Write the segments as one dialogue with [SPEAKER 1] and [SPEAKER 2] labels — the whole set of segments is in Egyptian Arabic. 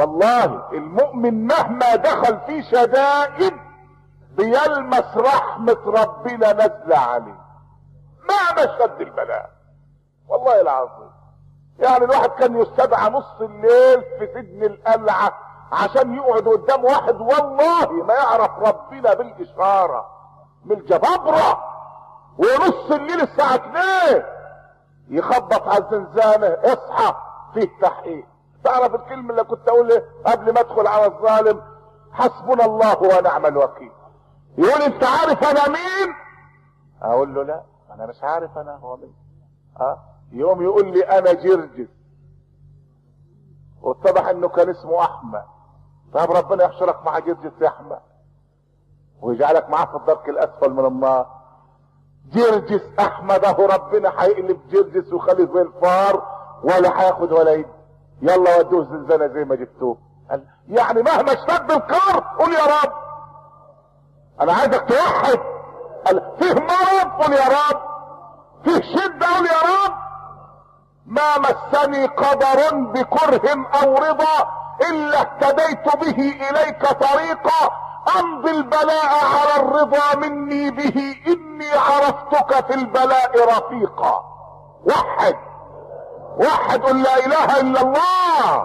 [SPEAKER 1] والله المؤمن مهما دخل في شدائد بيلمس رحمة ربنا نزل عليه مهما شد البلاء والله العظيم يعني الواحد كان يستدعى نص الليل في سجن القلعة عشان يقعد قدام واحد والله ما يعرف ربنا بالإشارة من الجبابرة ونص الليل الساعة 2 يخبط على الزنزانة اصحى فيه تحقيق تعرف الكلمة اللي كنت اقولها قبل ما ادخل على الظالم حسبنا الله ونعم الوكيل يقول انت عارف انا مين اقول له لا انا مش عارف انا هو مين اه يوم يقول لي انا جرجس واتضح انه كان اسمه احمد طب ربنا يحشرك مع جرجس يا احمد ويجعلك معاه في الدرك الاسفل من النار جرجس احمد اهو ربنا هيقلب جرجس وخليه زي الفار ولا هياخد ولا يد يلا ودوه زنزانه زي ما جبتوه قال يعني مهما اشتد الكار قول يا رب انا عايزك توحد قال فيه مرض قول يا رب فيه شده قول يا رب ما مسني قدر بكره او رضا الا اهتديت به اليك طريقا امضي البلاء على الرضا مني به اني عرفتك في البلاء رفيقا وحد وحد قل لا اله الا الله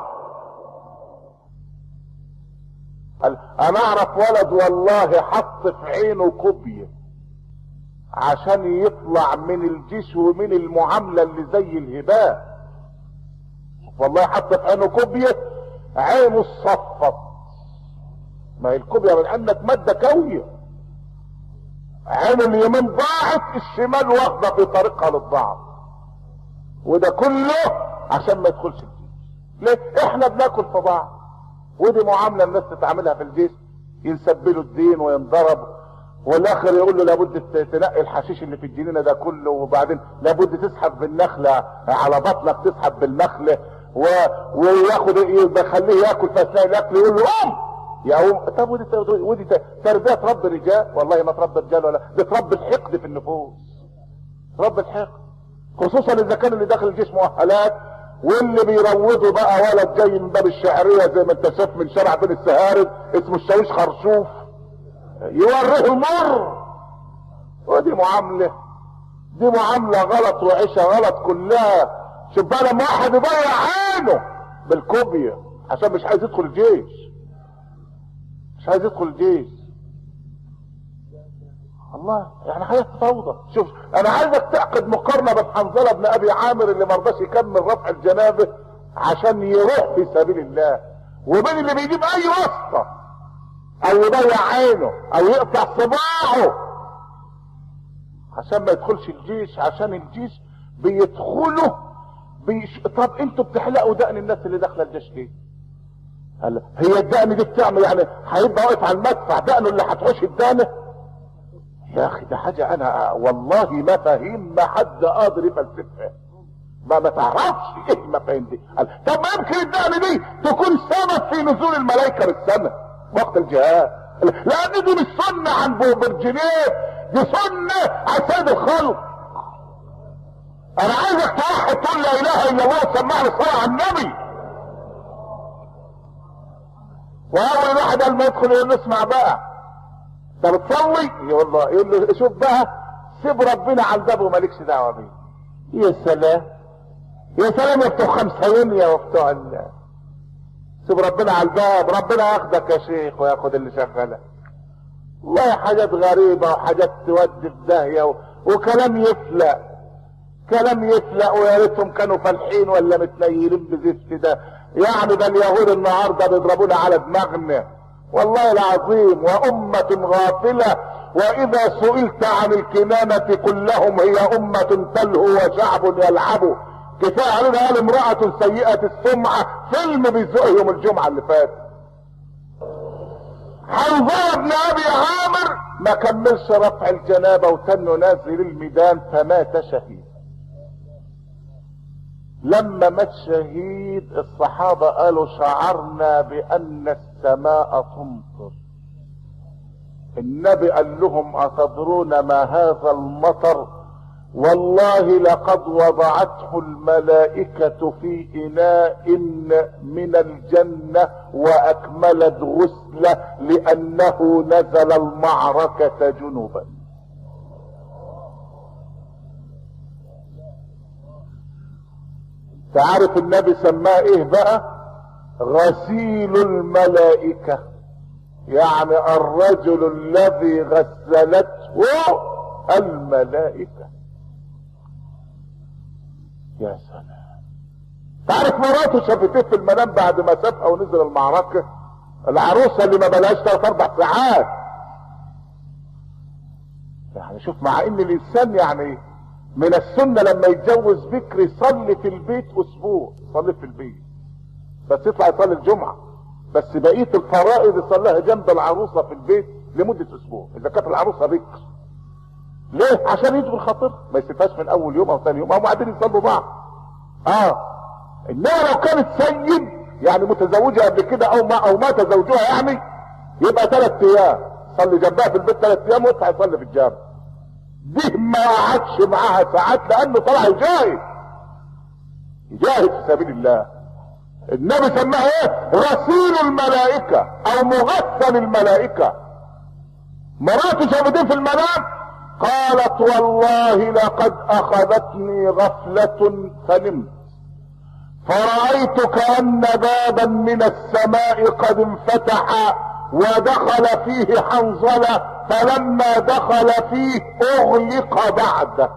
[SPEAKER 1] قال انا اعرف ولد والله حط في عينه كوبيه عشان يطلع من الجيش ومن المعامله اللي زي الهباء والله حط في عينه كوبيه عينه اتصفت ما هي الكوبيا من عندك ماده كويه عين اليمين ضاعت الشمال واخده في طريقها للضعف وده كله عشان ما يدخلش الجيش ليه احنا بناكل في بعض ودي معامله الناس تتعاملها في الجيش ينسبلوا الدين وينضرب والاخر يقول له لابد تنقي الحشيش اللي في الجنينه ده كله وبعدين لابد تسحب بالنخله على بطنك تسحب بالنخله و... وياخد يخليه ياكل في اثناء الاكل يقول له قوم يقوم طب ودي ودي تربيه تربي رجال والله ما تربي رجال ولا دي تربي الحقد في النفوس تربي الحقد خصوصا اذا كان اللي داخل الجيش مؤهلات واللي بيروضوا بقى ولد جاي من باب الشعريه زي ما انت شايف من شارع بين السهارد اسمه الشاويش خرشوف يوريه المر ودي معامله دي معامله غلط وعيشه غلط كلها شوف بقى لما واحد يضيع عينه بالكوبيا عشان مش عايز يدخل الجيش مش عايز يدخل الجيش الله يعني حياة فوضى شوف انا عايزك تعقد مقارنة بين حنظلة بن ابي عامر اللي مرضاش يكمل رفع الجنابه عشان يروح في سبيل الله وبين اللي بيجيب اي واسطة او يضيع عينه او يقطع صباعه عشان ما يدخلش الجيش عشان الجيش بيدخلوا بيش... طب انتوا بتحلقوا دقن الناس اللي داخله الجيش ليه؟ قال هي الدقن دي بتعمل يعني هيبقى واقف على المدفع دقنه اللي هتحوش الدانه يا اخي ده حاجه انا والله ما فاهيم ما حد قادر يفلسفها ما ما تعرفش ايه المفاهيم دي قال طب ما يمكن الدقن دي تكون سبب في نزول الملائكه بالسماء وقت الجهاد لان دي مش سنه عن برجنيف دي سنه على سيد الخلق انا عايزك توحد تقول لا اله الا الله وسمعني الصلاه على النبي واول واحد قال ما يدخل يقول له اسمع بقى انت بتصلي يقول له يقول له شوف بقى سيب ربنا على الباب ومالكش دعوه بيه يا سلام يا سلام يا بتوع خمسين يا بتوع ال سيب ربنا على الباب ربنا ياخدك يا شيخ وياخد اللي شغلك والله حاجات غريبة وحاجات تودي في داهية و... وكلام يفلق كلام يفلق ويا ريتهم كانوا فالحين ولا متنيلين بزفت ده يعني ده اليهود النهارده بيضربونا على دماغنا والله العظيم وأمة غافلة وإذا سئلت عن الكنانة قل لهم هي أمة تلهو وشعب يلعب كفاية علينا قال امرأة سيئة السمعة فيلم بيزق يوم الجمعة اللي فات حنظلة بن أبي عامر ما كملش رفع الجنابة وتنه نازل الميدان فمات شهيد لما مات شهيد الصحابة قالوا شعرنا بأن السماء تمطر النبي قال لهم أتدرون ما هذا المطر والله لقد وضعته الملائكة في إناء من الجنة وأكملت غسله لأنه نزل المعركة جنوبا تعرف النبي سماه ايه بقى غسيل الملائكة يعني الرجل الذي غسلته الملائكة يا سلام تعرف مراته شافته في المنام بعد ما سابها ونزل المعركة العروسة اللي ما بلاش ثلاث اربع ساعات يعني شوف مع ان الانسان يعني من السنة لما يتجوز بكر يصلي في البيت اسبوع يصلي في البيت بس يطلع يصلي الجمعة بس بقية الفرائض يصليها جنب العروسة في البيت لمدة اسبوع اذا كانت العروسة بكر ليه عشان يجبر خاطر ما يسيبهاش من اول يوم او ثاني يوم هم قاعدين يصلوا بعض اه انما لو كانت سيد يعني متزوجة قبل كده او ما او مات زوجها يعني يبقى ثلاث ايام صلي جنبها في البيت ثلاث ايام ويطلع يصلي في الجامع دي ما قعدش معاها ساعات لانه طلع يجاهد يجاهد في سبيل الله النبي سماها ايه غسيل الملائكة او مغسل الملائكة مراته شافتين في المنام قالت والله لقد اخذتني غفلة فنمت فرأيت كأن بابا من السماء قد انفتح ودخل فيه حنظلة فلما دخل فيه اغلق بعده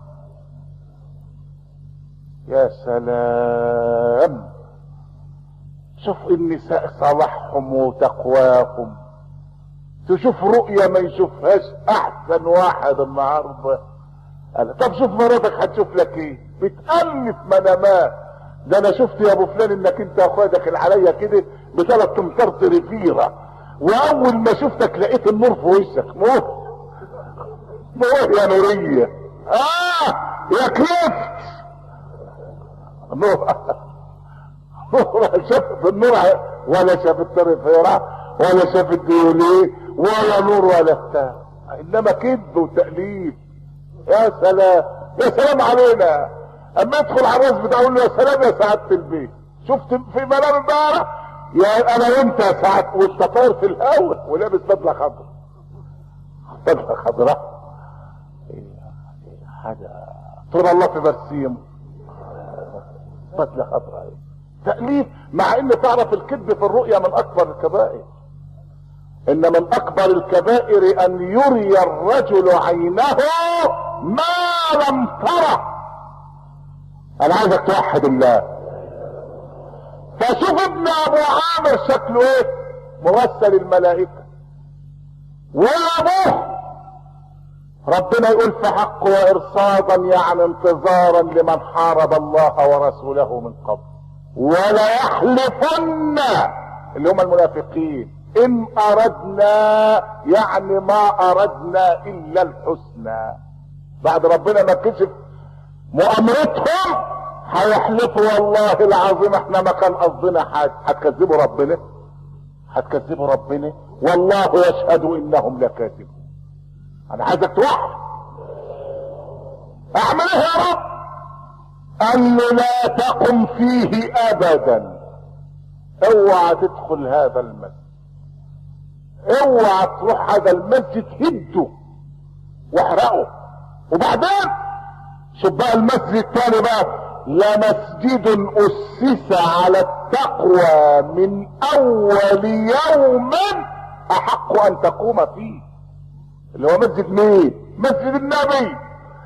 [SPEAKER 1] يا سلام شوف النساء صلاحهم وتقواهم تشوف رؤية ما يشوفهاش احسن واحد النهارده قال طب شوف مراتك هتشوف لك ايه بتألف منامات ده انا شفت يا ابو فلان انك انت اخويا داخل عليا كده بثلاث امتار تريفيرة واول ما شفتك لقيت النور في وشك نور نور يا نورية اه يا كلفت نور نور شافت النور ولا شافت تريفيرة ولا شافت ديوليه ولا نور ولا بتاع انما كذب وتأليف يا سلام يا سلام علينا اما يدخل على الراس بتاعه يقول له يا سلام يا سعاده البيت شفت في منام امبارح يا انا وانت يا سعاده وانت طاير في الهواء ولابس بدله خضراء بدله خضراء حاجه طول الله في برسيم بدله خضراء تأليف مع ان تعرف الكذب في الرؤيا من اكبر الكبائر ان من اكبر الكبائر ان يري الرجل عينه ما لم تره انا عايزك توحد الله فشوف ابن ابو عامر شكله ايه ممثل الملائكة وابوه ربنا يقول في حقه وارصادا يعني انتظارا لمن حارب الله ورسوله من قبل ولا يحلفن اللي هم المنافقين ان اردنا يعني ما اردنا الا الحسنى بعد ربنا ما كشف مؤامرتهم هيحلفوا والله العظيم احنا ما كان قصدنا حاجه هتكذبوا ربنا هتكذبوا ربنا والله يشهد انهم لكاذبون انا عايزك توحد اعمل ايه يا رب قال له لا تقم فيه ابدا اوعى تدخل هذا المسجد اوعى تروح هذا المسجد هده واحرقه وبعدين شوف بقى المسجد الثاني بقى لمسجد اسس على التقوى من اول يوم احق ان تقوم فيه اللي هو مسجد مين مسجد النبي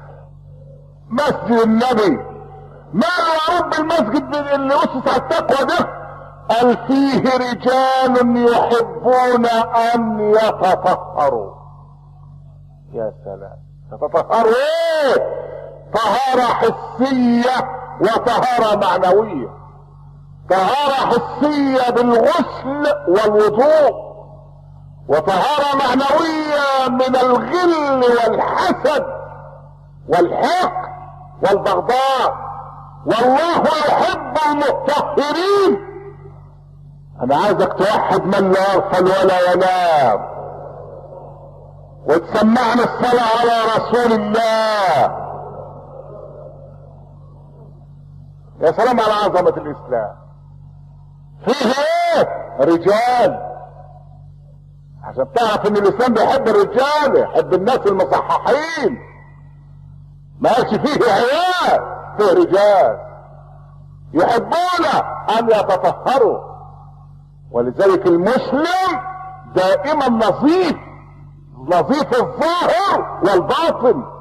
[SPEAKER 1] مسجد النبي ما يا رب المسجد اللي اسس على التقوى ده قال فيه رجال يحبون ان يتطهروا يا سلام يتطهروا ايه طهارة حسية وطهارة معنوية طهارة حسية بالغسل والوضوء وطهارة معنوية من الغل والحسد والحقد والبغضاء والله يحب المطهرين انا عايزك توحد من لا يغفل ولا ينام وتسمعنا الصلاة على رسول الله يا سلام على عظمة الاسلام فيه ايه رجال عشان تعرف ان الاسلام بيحب الرجال يحب الناس المصححين ما قالش فيه عيال فيه رجال يحبون ان يتطهروا ولذلك المسلم دائما نظيف نظيف الظاهر والباطن